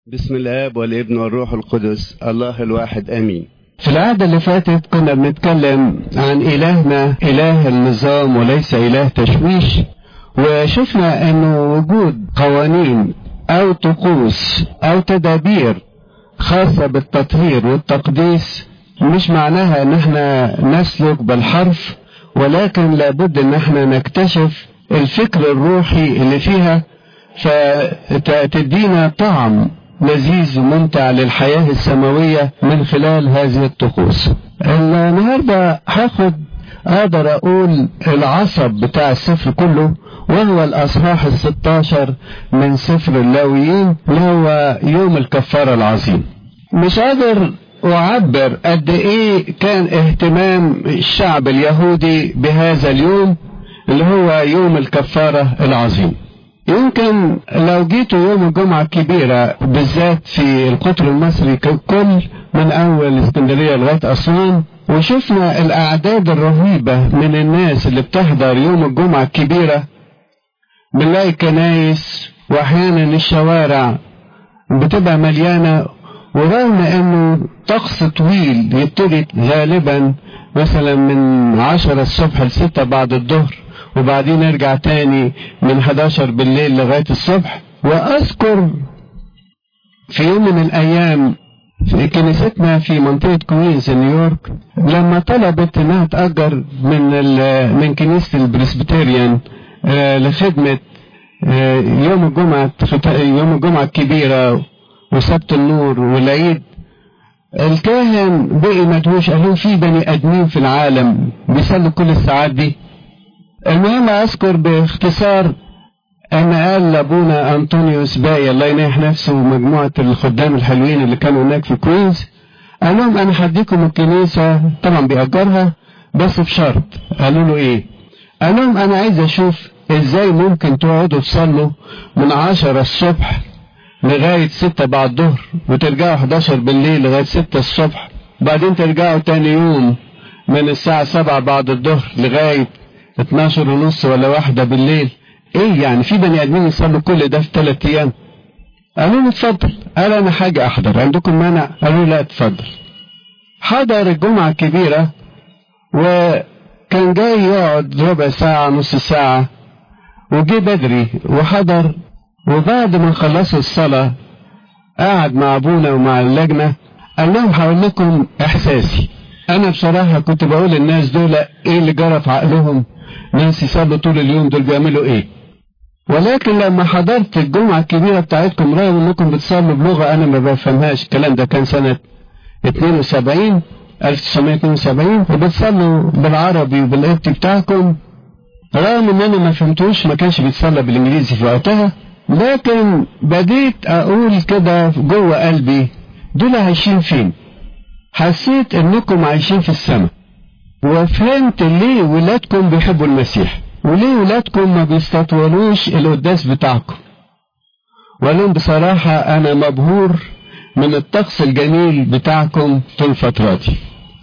بسم الاب والابن والروح القدس الله الواحد امين في العادة اللي فاتت كنا بنتكلم عن إلهنا إله النظام وليس إله تشويش وشفنا أنه وجود قوانين أو طقوس أو تدابير خاصة بالتطهير والتقديس مش معناها أن احنا نسلك بالحرف ولكن لابد أن احنا نكتشف الفكر الروحي اللي فيها فتدينا طعم لذيذ وممتع للحياة السماوية من خلال هذه الطقوس النهاردة هاخد اقدر اقول العصب بتاع السفر كله وهو الاصحاح الستاشر من سفر اللاويين اللي هو يوم الكفارة العظيم مش قادر اعبر قد ايه كان اهتمام الشعب اليهودي بهذا اليوم اللي هو يوم الكفارة العظيم يمكن لو جيتوا يوم الجمعة الكبيرة بالذات في القطر المصري ككل من أول اسكندرية لغاية أسوان وشفنا الأعداد الرهيبة من الناس اللي بتحضر يوم الجمعة الكبيرة بنلاقي كنايس وأحيانا الشوارع بتبقى مليانة ورغم انه طقس طويل يبتدي غالبا مثلا من عشرة الصبح لستة بعد الظهر وبعدين نرجع تاني من 11 بالليل لغاية الصبح وأذكر في يوم من الأيام في كنيستنا في منطقة كوينز نيويورك لما طلبت انها تأجر من من كنيسة البرسبتيريان لخدمة يوم الجمعة يوم الجمعة الكبيرة وسبت النور والعيد الكاهن بقي مدهوش قال لهم في بني ادمين في العالم بيصلوا كل الساعات دي المهم اذكر باختصار ان قال لابونا انطونيوس باقي الله ينيح نفسه ومجموعة الخدام الحلوين اللي كانوا هناك في كوينز قال لهم انا هديكم الكنيسة طبعا بيأجرها بس بشرط قالوا له ايه قال لهم انا عايز اشوف ازاي ممكن تقعدوا تصلوا من عشرة الصبح لغاية ستة بعد الظهر وترجعوا 11 بالليل لغاية ستة الصبح وبعدين ترجعوا تاني يوم من الساعة سبعة بعد الظهر لغاية 12 ونص ولا واحدة بالليل ايه يعني في بني ادمين يصلوا كل ده في ثلاث ايام قالوا له اتفضل قال انا حاجة احضر عندكم مانع قالوا لا اتفضل حضر الجمعة الكبيرة وكان جاي يقعد ربع ساعة نص ساعة وجي بدري وحضر وبعد ما خلصوا الصلاة قعد مع ابونا ومع اللجنة قال لهم هقول لكم احساسي انا بصراحة كنت بقول للناس دول ايه اللي جرى في عقلهم ناس يصلوا طول اليوم دول بيعملوا ايه ولكن لما حضرت الجمعة الكبيرة بتاعتكم رغم انكم بتصلوا بلغة انا ما بفهمهاش الكلام ده كان سنة 72 1972 وبتصلوا بالعربي وبالقبطي بتاعكم رغم ان انا ما فهمتوش ما كانش بيتصلى بالانجليزي في وقتها لكن بديت اقول كده جوه قلبي دول عايشين فين حسيت انكم عايشين في السماء وفهمت ليه ولادكم بيحبوا المسيح وليه ولادكم ما بيستطولوش القداس بتاعكم ولهم بصراحة انا مبهور من الطقس الجميل بتاعكم طول الفترة دي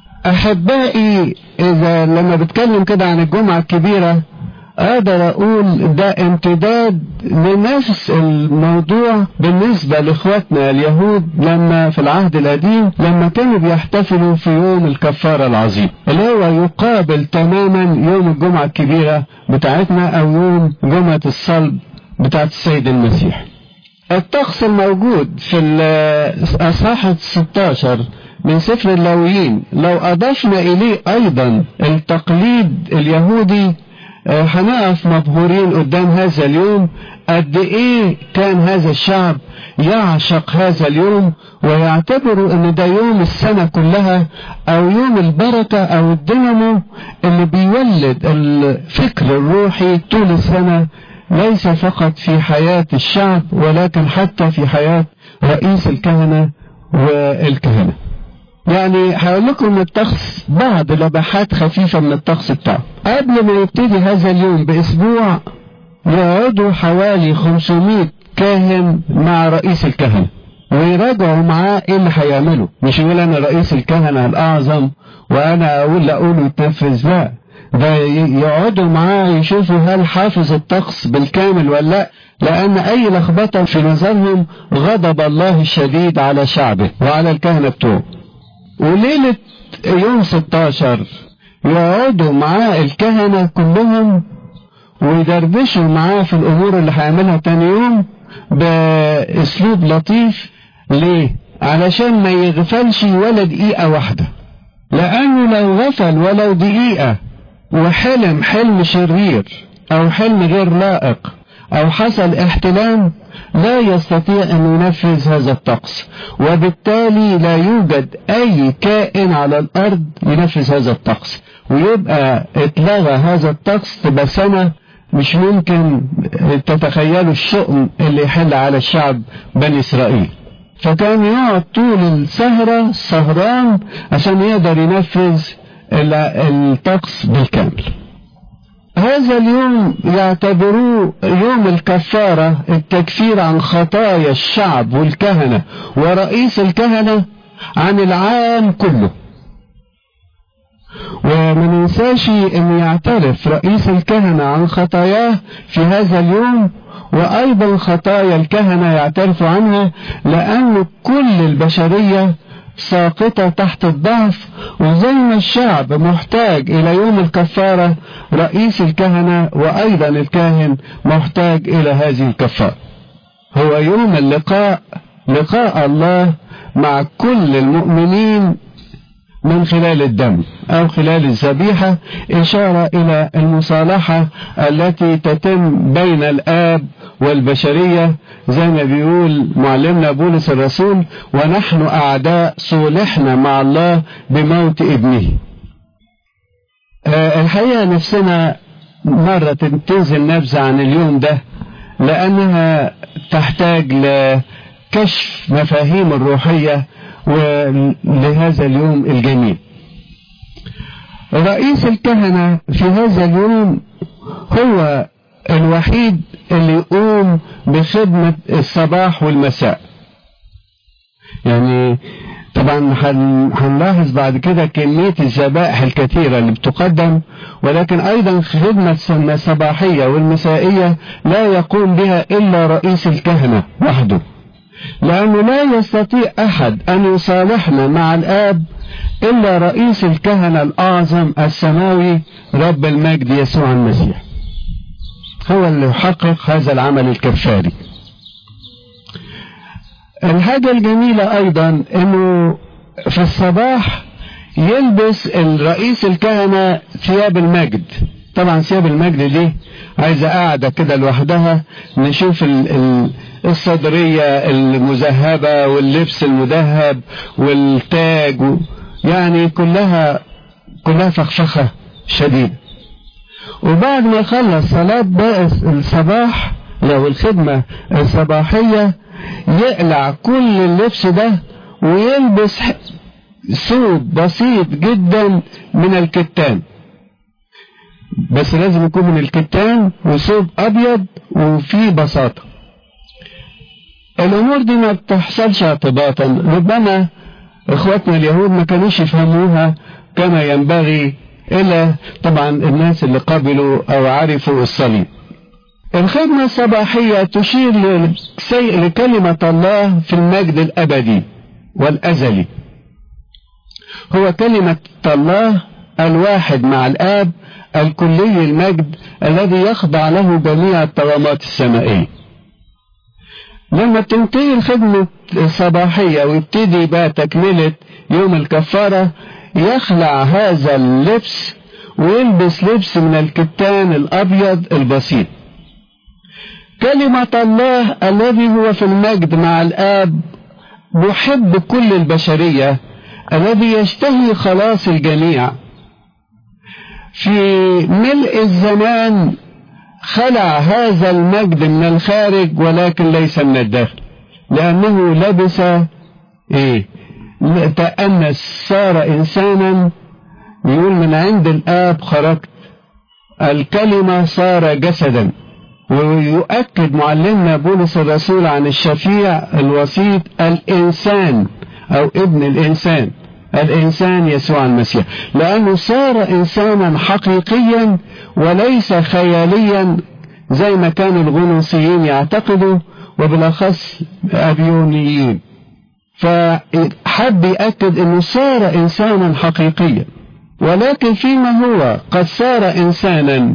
احبائي اذا لما بتكلم كده عن الجمعة الكبيرة اقدر اقول ده امتداد لنفس الموضوع بالنسبة لاخواتنا اليهود لما في العهد القديم لما كانوا بيحتفلوا في يوم الكفارة العظيم اللي هو يقابل تماما يوم الجمعة الكبيرة بتاعتنا او يوم جمعة الصلب بتاعت السيد المسيح الطقس الموجود في الاصحاح 16 من سفر اللاويين لو اضفنا اليه ايضا التقليد اليهودي هنقف مبهورين قدام هذا اليوم قد ايه كان هذا الشعب يعشق هذا اليوم ويعتبروا ان ده يوم السنة كلها او يوم البركة او الدينامو اللي بيولد الفكر الروحي طول السنة ليس فقط في حياة الشعب ولكن حتى في حياة رئيس الكهنة والكهنة يعني هقول لكم الطقس بعض لبحات خفيفة من الطقس بتاعه قبل ما يبتدي هذا اليوم بأسبوع يقعدوا حوالي 500 كاهن مع رئيس الكهنة ويراجعوا معاه ايه اللي هيعمله مش يقول انا رئيس الكهنة الاعظم وانا اقول اقول ويتنفذ لا ده يقعدوا معاه يشوفوا هل حافظ الطقس بالكامل ولا لا لأن أي لخبطة في نظرهم غضب الله الشديد على شعبه وعلى الكهنة بتوعه وليلة يوم 16 يقعدوا معاه الكهنة كلهم ويدردشوا معاه في الأمور اللي هيعملها تاني يوم بأسلوب لطيف ليه؟ علشان ما يغفلش ولا دقيقة واحدة لأنه لو غفل ولو دقيقة وحلم حلم شرير أو حلم غير لائق أو حصل احتلام لا يستطيع أن ينفذ هذا الطقس وبالتالي لا يوجد أي كائن على الأرض ينفذ هذا الطقس ويبقى اتلغى هذا الطقس تبقى سنة مش ممكن تتخيلوا الشؤم اللي يحل على الشعب بني إسرائيل فكان يقعد طول السهرة سهران عشان يقدر ينفذ الطقس بالكامل هذا اليوم يعتبروه يوم الكفارة التكفير عن خطايا الشعب والكهنة ورئيس الكهنة عن العام كله وما ننساش ان يعترف رئيس الكهنة عن خطاياه في هذا اليوم وايضا خطايا الكهنة يعترف عنها لان كل البشرية ساقطة تحت الضعف وزي ما الشعب محتاج إلى يوم الكفارة رئيس الكهنة وأيضا الكاهن محتاج إلى هذه الكفارة هو يوم اللقاء لقاء الله مع كل المؤمنين من خلال الدم أو خلال الذبيحة إشارة إلى المصالحة التي تتم بين الآب والبشرية زي ما بيقول معلمنا بولس الرسول ونحن أعداء صلحنا مع الله بموت ابنه أه الحقيقة نفسنا مرة تنزل نبذة عن اليوم ده لأنها تحتاج لكشف مفاهيم الروحية ولهذا اليوم الجميل رئيس الكهنة في هذا اليوم هو الوحيد اللي يقوم بخدمة الصباح والمساء يعني طبعا هنلاحظ بعد كده كمية الذبائح الكثيرة اللي بتقدم ولكن أيضا خدمة الصباحية والمسائية لا يقوم بها إلا رئيس الكهنة وحده لأنه لا يستطيع أحد أن يصالحنا مع الآب إلا رئيس الكهنة الأعظم السماوي رب المجد يسوع المسيح هو اللي يحقق هذا العمل الكفاري الحاجة الجميلة أيضا أنه في الصباح يلبس الرئيس الكهنة ثياب المجد طبعا ثياب المجد دي عايزة قاعدة كده لوحدها نشوف الصدرية المذهبة واللبس المذهب والتاج يعني كلها كلها فخفخة شديدة وبعد ما يخلص صلاة بقى الصباح لو الخدمة الصباحية يقلع كل اللبس ده ويلبس ثوب بسيط جدا من الكتان بس لازم يكون من الكتان وثوب ابيض وفيه بساطة الامور دي ما بتحصلش اعتباطا ربما اخواتنا اليهود ما كانوش يفهموها كما ينبغي الا طبعا الناس اللي قبلوا او عرفوا الصليب الخدمة الصباحية تشير لكلمة الله في المجد الأبدي والأزلي هو كلمة الله الواحد مع الآب الكلي المجد الذي يخضع له جميع الطغمات السمائية لما تنتهي الخدمة الصباحية ويبتدي بقى تكملة يوم الكفارة يخلع هذا اللبس ويلبس لبس من الكتان الأبيض البسيط كلمة الله الذي هو في المجد مع الآب محب كل البشرية الذي يشتهي خلاص الجميع في ملء الزمان خلع هذا المجد من الخارج ولكن ليس من الداخل لأنه لبس إيه تأنس صار إنسانا يقول من عند الآب خرجت الكلمة صار جسدا ويؤكد معلمنا بولس الرسول عن الشفيع الوسيط الإنسان أو ابن الإنسان الإنسان يسوع المسيح لأنه صار إنسانا حقيقيا وليس خياليا زي ما كان الغنوصيين يعتقدوا وبالأخص أبيونيين فحب يأكد أنه صار إنسانا حقيقيا ولكن فيما هو قد صار إنسانا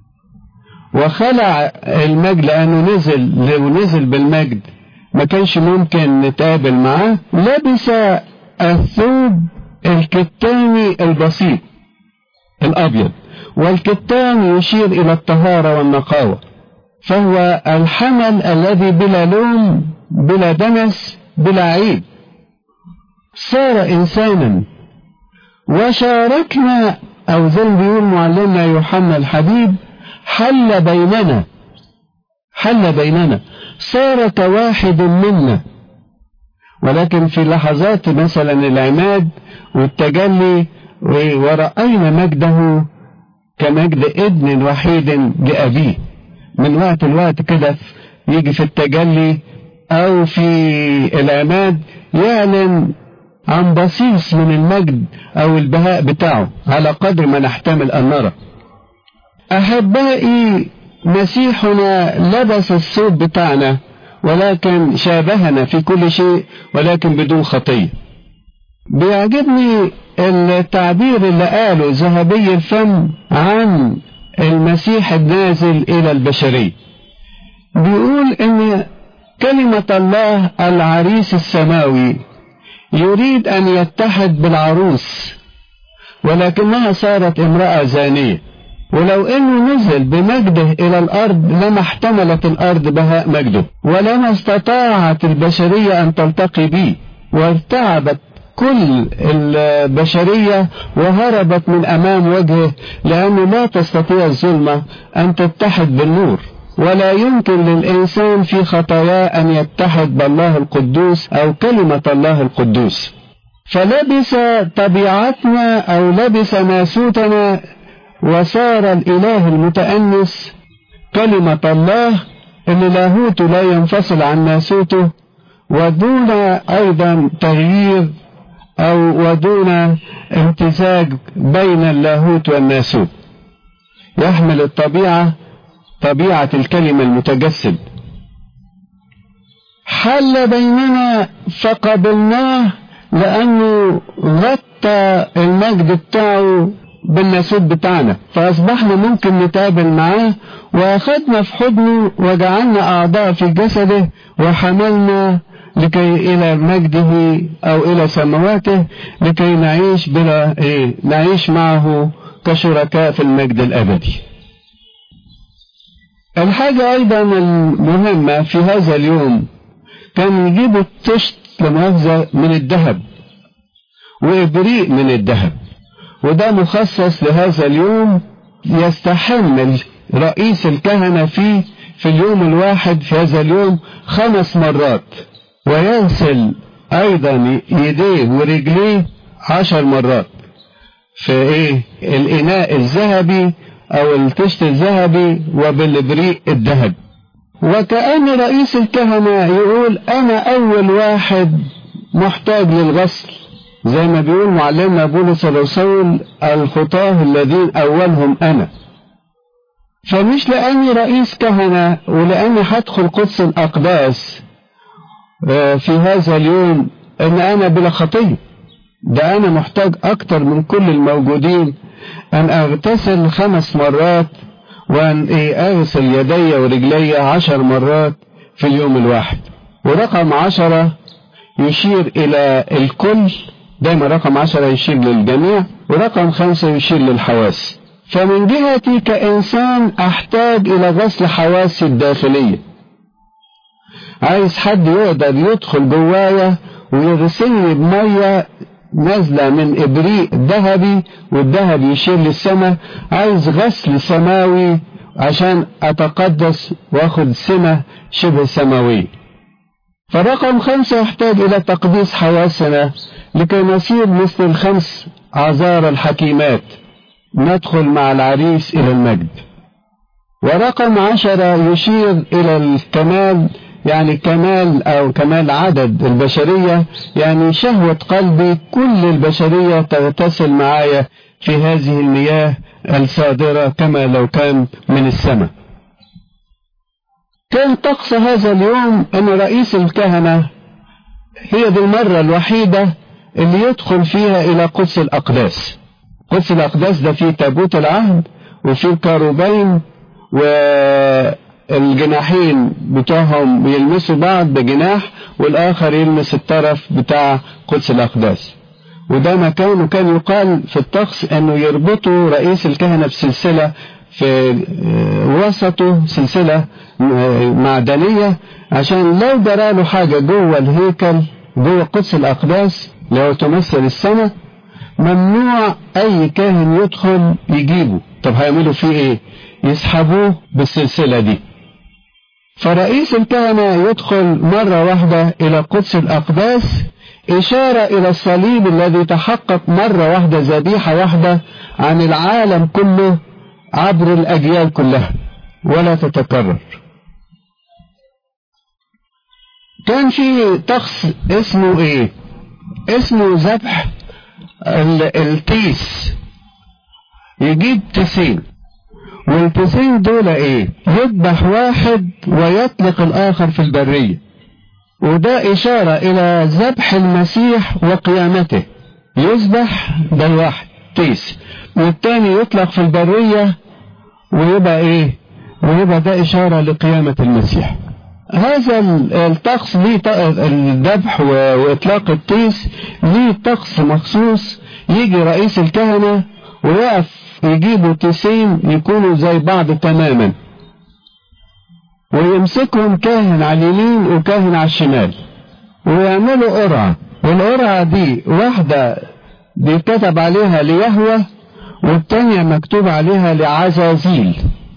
وخلع المجد لأنه نزل لو نزل بالمجد ما كانش ممكن نتقابل معاه لبس الثوب الكتاني البسيط الأبيض والكتان يشير إلى الطهارة والنقاوة فهو الحمل الذي بلا لوم بلا دنس بلا عيب صار إنسانا وشاركنا أو زي ما بيقول معلمنا يوحنا الحبيب حل بيننا حل بيننا صار كواحد منا ولكن في لحظات مثلا العماد والتجلي ورأينا مجده كمجد ابن وحيد لأبيه من وقت لوقت كده يجي في التجلي أو في العماد يعلن عن بصيص من المجد أو البهاء بتاعه على قدر ما نحتمل أن نرى أحبائي مسيحنا لبس الثوب بتاعنا ولكن شابهنا في كل شيء ولكن بدون خطية بيعجبني التعبير اللي قاله ذهبي الفم عن المسيح النازل إلى البشرية بيقول إن كلمة الله العريس السماوي يريد أن يتحد بالعروس ولكنها صارت امرأة زانية ولو انه نزل بمجده الى الارض لما احتملت الارض بهاء مجده ولما استطاعت البشرية ان تلتقي به وارتعبت كل البشرية وهربت من امام وجهه لانه لا تستطيع الظلمة ان تتحد بالنور ولا يمكن للإنسان في خطاياه أن يتحد بالله القدوس أو كلمة الله القدوس فلبس طبيعتنا أو لبس ناسوتنا وصار الإله المتأنس كلمة الله اللي لاهوته لا ينفصل عن ناسوته ودون أيضا تغيير أو ودون امتزاج بين اللاهوت والناسوت يحمل الطبيعة طبيعة الكلمة المتجسد حل بيننا فقبلناه لأنه غطى المجد بتاعه بالناسوت بتاعنا فأصبحنا ممكن نتقابل معاه وأخذنا في حضنه وجعلنا أعضاء في جسده وحملنا لكي إلى مجده أو إلى سماواته لكي نعيش بلا إيه نعيش معه كشركاء في المجد الأبدي الحاجة أيضا المهمة في هذا اليوم كان يجيبوا التشت لمؤاخذة من الذهب وإبريق من الذهب وده مخصص لهذا اليوم يستحمل رئيس الكهنة فيه في اليوم الواحد في هذا اليوم خمس مرات ويغسل أيضا يديه ورجليه عشر مرات في إيه الإناء الذهبي أو التشت الذهبي وبالإبريق الذهب وكأن رئيس الكهنة يقول أنا أول واحد محتاج للغسل زي ما بيقول معلمنا بولس الرسول الخطاه الذين أولهم أنا فمش لأني رئيس كهنة ولأني هدخل قدس الأقداس في هذا اليوم أن أنا بلا خطية ده أنا محتاج أكتر من كل الموجودين أن أغتسل خمس مرات وأن أغسل يدي ورجلي عشر مرات في اليوم الواحد ورقم عشرة يشير إلى الكل دايما رقم عشرة يشير للجميع ورقم خمسة يشير للحواس فمن جهتي كإنسان أحتاج إلى غسل حواسي الداخلية عايز حد يقدر يدخل جوايا ويغسلني بمية نازلة من إبريق ذهبي والذهب يشير للسماء عايز غسل سماوي عشان أتقدس وأخذ سمة شبه سماوية فرقم خمسة يحتاج إلى تقديس حواسنا لكي نصير مثل الخمس عذار الحكيمات ندخل مع العريس إلى المجد ورقم عشرة يشير إلى الكمال يعني كمال أو كمال عدد البشرية يعني شهوة قلبي كل البشرية تغتسل معايا في هذه المياه الصادرة كما لو كان من السماء كان طقس هذا اليوم أن رئيس الكهنة هي دي المرة الوحيدة اللي يدخل فيها إلى قدس الأقداس قدس الأقداس ده فيه تابوت العهد وفيه الكاروبين والجناحين بتوعهم بيلمسوا بعض بجناح والآخر يلمس الطرف بتاع قدس الأقداس وده مكان وكان يقال في الطقس أنه يربطوا رئيس الكهنة بسلسلة في وسطه سلسلة معدنية عشان لو جرى له حاجة جوه الهيكل جوه قدس الأقداس لو تمثل السماء ممنوع أي كاهن يدخل يجيبه طب هيعملوا فيه إيه؟ يسحبوه بالسلسلة دي فرئيس الكهنة يدخل مرة واحدة إلى قدس الأقداس إشارة إلى الصليب الذي تحقق مرة واحدة ذبيحة واحدة عن العالم كله عبر الأجيال كلها ولا تتكرر كان في طقس اسمه ايه اسمه ذبح التيس يجيب تسين والتسين دول ايه يذبح واحد ويطلق الاخر في البرية وده اشارة الى ذبح المسيح وقيامته يذبح ده الواحد تيس والتاني يطلق في البرية ويبقى ايه ويبقى ده اشارة لقيامة المسيح هذا الطقس ليه الذبح واطلاق التيس ليه طقس مخصوص يجي رئيس الكهنة ويقف يجيبوا تيسين يكونوا زي بعض تماما ويمسكهم كاهن على اليمين وكاهن على الشمال ويعملوا قرعة والقرعة دي واحدة بيتكتب عليها ليهوى والتانية مكتوب عليها لعزازيل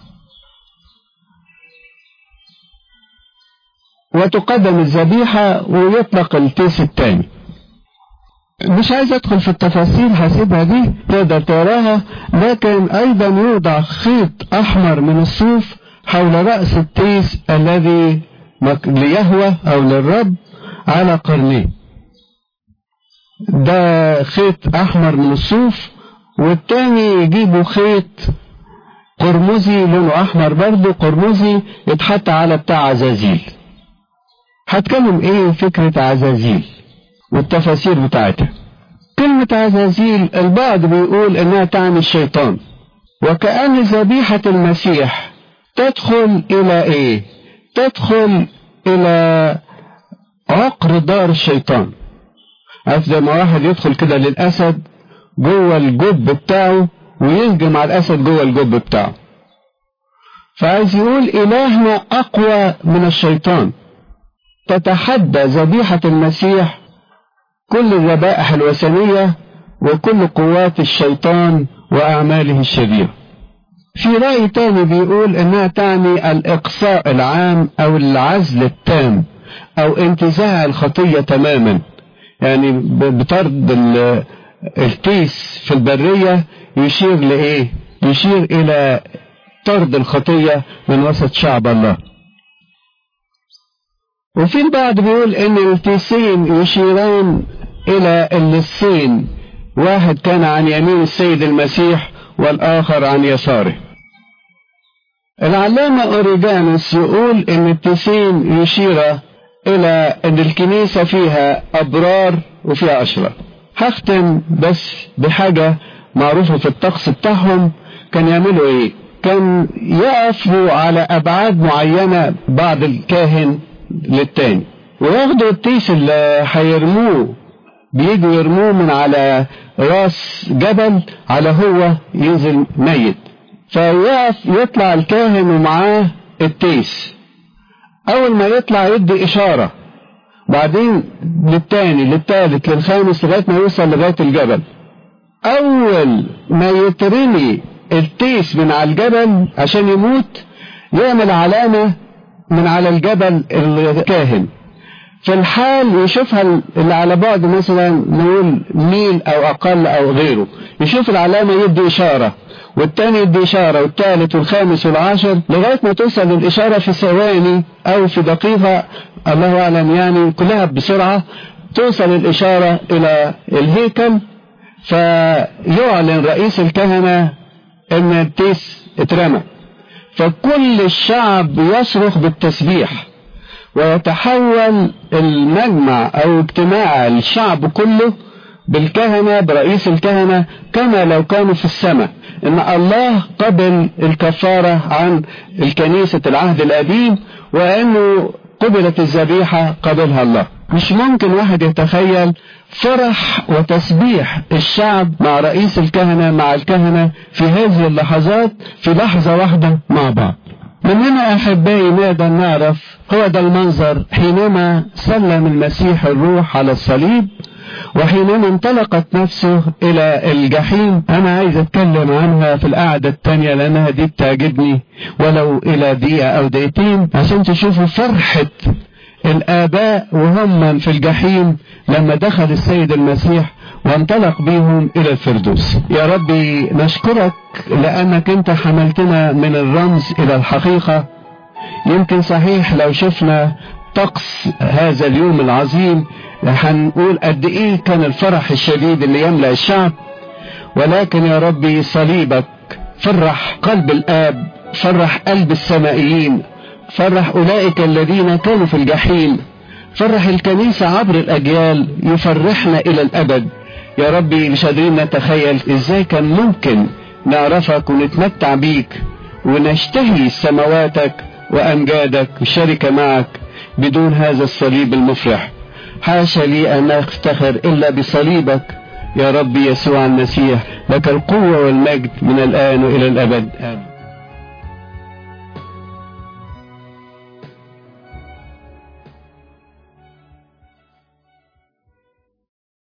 وتقدم الذبيحة ويطلق التيس الثاني مش عايز ادخل في التفاصيل هسيبها دي تقدر تقراها لكن ايضا يوضع خيط احمر من الصوف حول رأس التيس الذي ليهوى او للرب على قرنيه ده خيط احمر من الصوف والتاني يجيبوا خيط قرمزي لونه احمر برضه قرمزي يتحط على بتاع عزازيل هتكلم ايه فكرة عزازيل والتفاسير بتاعتها كلمة عزازيل البعض بيقول انها تعني الشيطان وكأن ذبيحة المسيح تدخل الى ايه تدخل الى عقر دار الشيطان عارف زي ما واحد يدخل كده للأسد جوه الجب بتاعه ويهجم على الأسد جوه الجب بتاعه فعايز يقول إلهنا أقوى من الشيطان تتحدى ذبيحة المسيح كل الذبائح الوثنية وكل قوات الشيطان وأعماله الشريرة في رأي تاني بيقول إنها تعني الإقصاء العام أو العزل التام أو انتزاع الخطية تماما يعني بطرد التيس في البرية يشير لإيه يشير إلى طرد الخطية من وسط شعب الله وفي البعض بيقول ان التيسين يشيران الى اللصين واحد كان عن يمين السيد المسيح والاخر عن يساره العلامة أوريجانوس يقول ان التيسين يشير الى ان الكنيسة فيها ابرار وفيها اشرار هختم بس بحاجة معروفة في الطقس بتاعهم كان يعملوا ايه كان يقفوا على ابعاد معينة بعض الكاهن للتاني وياخدوا التيس اللي هيرموه بيجوا يرموه من على راس جبل على هو ينزل ميت فيقف يطلع الكاهن ومعاه التيس اول ما يطلع يدي اشارة بعدين للتاني للتالت للخامس لغاية ما يوصل لغاية الجبل اول ما يترمي التيس من على الجبل عشان يموت يعمل علامة من على الجبل الكاهن في الحال يشوفها اللي على بعد مثلا نقول ميل او اقل او غيره يشوف العلامة يدي اشارة والتاني يدي اشارة والتالت والخامس والعاشر لغاية ما توصل الاشارة في ثواني او في دقيقة الله اعلم يعني كلها بسرعة توصل الاشارة الى الهيكل فيعلن رئيس الكهنة ان التيس اترمى فكل الشعب يصرخ بالتسبيح ويتحول المجمع او اجتماع الشعب كله بالكهنة برئيس الكهنة كما لو كانوا في السماء ان الله قبل الكفارة عن الكنيسة العهد القديم وانه قبلت الذبيحة قبلها الله مش ممكن واحد يتخيل فرح وتسبيح الشعب مع رئيس الكهنة مع الكهنة في هذه اللحظات في لحظة واحدة مع بعض من هنا أحبائي نقدر نعرف هو ده المنظر حينما سلم المسيح الروح على الصليب وحينما انطلقت نفسه إلى الجحيم أنا عايز أتكلم عنها في القعدة التانية لأنها دي بتعجبني ولو إلى دقيقة أو دقيقتين عشان تشوفوا فرحة الآباء وهم في الجحيم لما دخل السيد المسيح وانطلق بهم إلى الفردوس يا ربي نشكرك لأنك أنت حملتنا من الرمز إلى الحقيقة يمكن صحيح لو شفنا طقس هذا اليوم العظيم هنقول قد ايه كان الفرح الشديد اللي يملأ الشعب ولكن يا ربي صليبك فرح قلب الآب فرح قلب السمائيين فرح أولئك الذين كانوا في الجحيم فرح الكنيسة عبر الأجيال يفرحنا إلى الأبد يا ربي مش قادرين نتخيل إزاي كان ممكن نعرفك ونتمتع بيك ونشتهي سماواتك وأمجادك والشركة معك بدون هذا الصليب المفرح حاشا لي أن أفتخر إلا بصليبك يا ربي يسوع المسيح لك القوة والمجد من الآن وإلى الأبد آمين